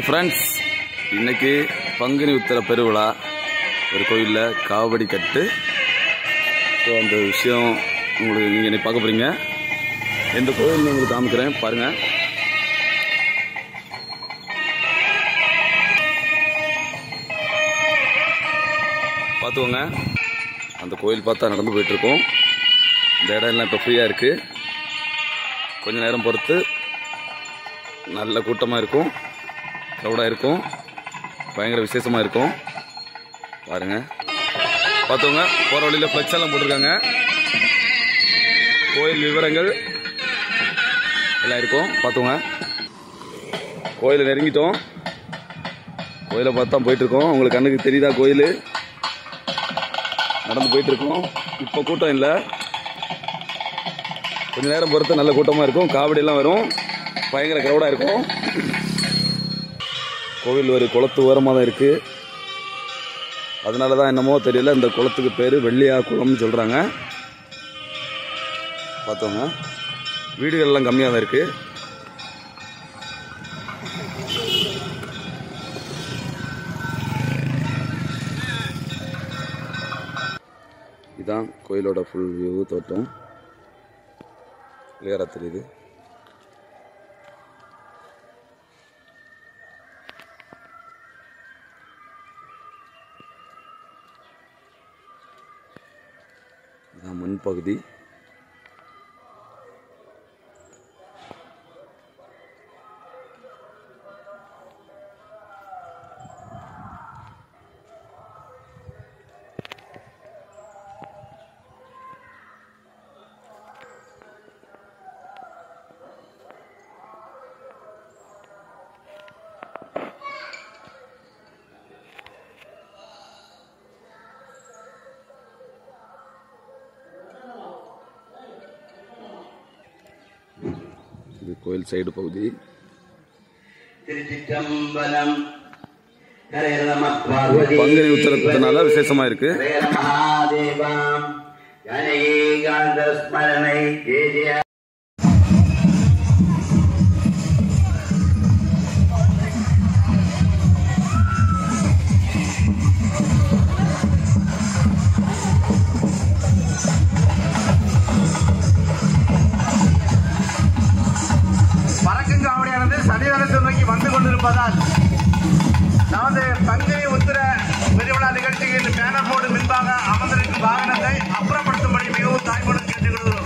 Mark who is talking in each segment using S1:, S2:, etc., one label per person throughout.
S1: friends இன்னைக்கு பங்குனி உத்திர பெருவிழா ஒரு கோயிலில் காவடி கட்டு ஸோ அந்த விஷயம் உங்களுக்கு நீங்கள் இன்னைக்கு பார்க்க போகிறீங்க எந்த கோயில் உங்களுக்கு காமிக்கிறேன் பாருங்கள் பார்த்துக்கோங்க அந்த கோயில் பார்த்தா நடந்து போயிட்டுருக்கோம் இந்த இடம் எல்லாம் இப்போ ஃப்ரீயாக இருக்குது கொஞ்ச நேரம் பொறுத்து நல்ல கூட்டமாக இருக்கும் க்ரௌடாக இருக்கும் பயங்கர விசேஷமாக இருக்கும் பாருங்க பார்த்தவங்க போகிற வழியில் ஃப்ளெக்ஸ் எல்லாம் போட்டிருக்காங்க கோயில் விவரங்கள் எல்லாம் இருக்கும் பார்த்துங்க கோயிலை நெருங்கிட்டோம் கோயிலை பார்த்து தான் போயிட்டுருக்கோம் உங்களுக்கு கண்ணுக்கு தெரியுதா கோயில் நடந்து போயிட்டுருக்கோம் இப்போ கூட்டம் இல்லை கொஞ்ச நேரம் பொறுத்து நல்ல கூட்டமாக இருக்கும் காவடியெல்லாம் வரும் பயங்கர க்ரௌடாக இருக்கும் கோவில் ஒரு குளத்து ஓரமாக தான் இருக்குது அதனால தான் என்னமோ தெரியல இந்த குளத்துக்கு பேர் வெள்ளியா குளம்னு சொல்கிறாங்க பார்த்தோங்க வீடுகள்லாம் கம்மியாக தான் இருக்குது இதான் கோயிலோட ஃபுல் வியூ தோட்டம் கிளியராக தெரியுது இதான் மண் பகுதி இது கோயில் சைடு பகுதி
S2: திருச்சிற்றம்பலம் ஹரே நம பார்வதி
S1: பங்குனி உத்தரத்தினால விசேஷமா இருக்கு
S2: ஹரே மகாதேவாம் ஜனகீகாந்த ஸ்மரணை ஜெய ஜெய
S3: பறக்கும் காவடியானது சன்னிதானத்தை நோக்கி வந்து கொண்டிருப்பதால் நமது பங்குனி உத்திர பெருவிழா நிகழ்ச்சியில் பேனர் போர்டு முன்பாக அமர்ந்திருக்கும் வாகனத்தை அப்புறப்படுத்தும்படி மிகவும் தாய்மொழி கேட்டுக்கொள்கிறோம்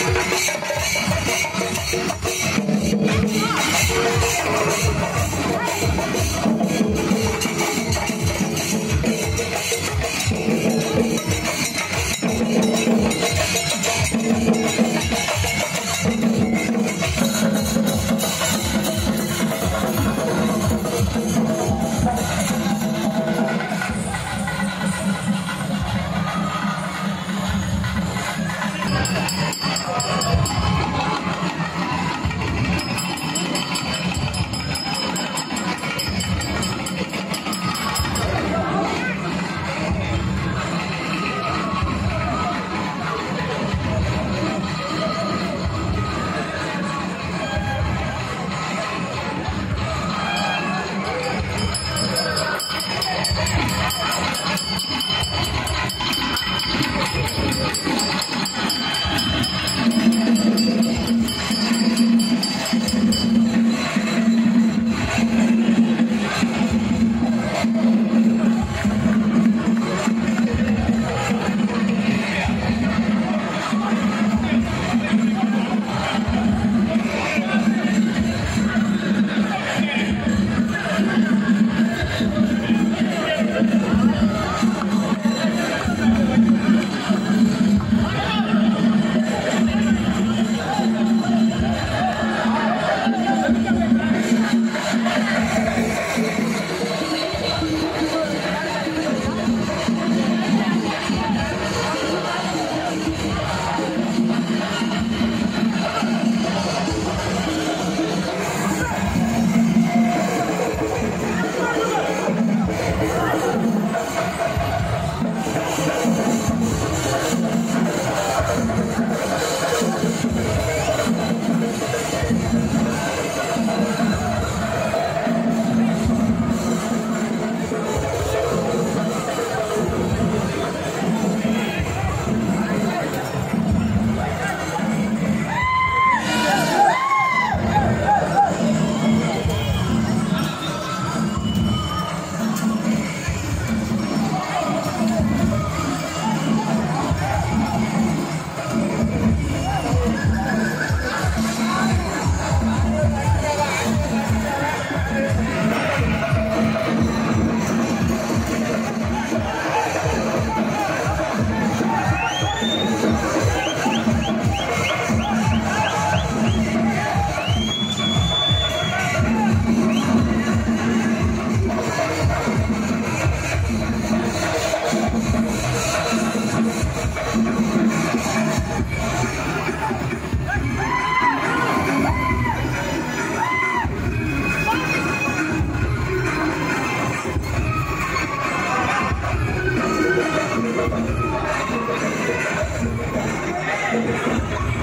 S3: ஆ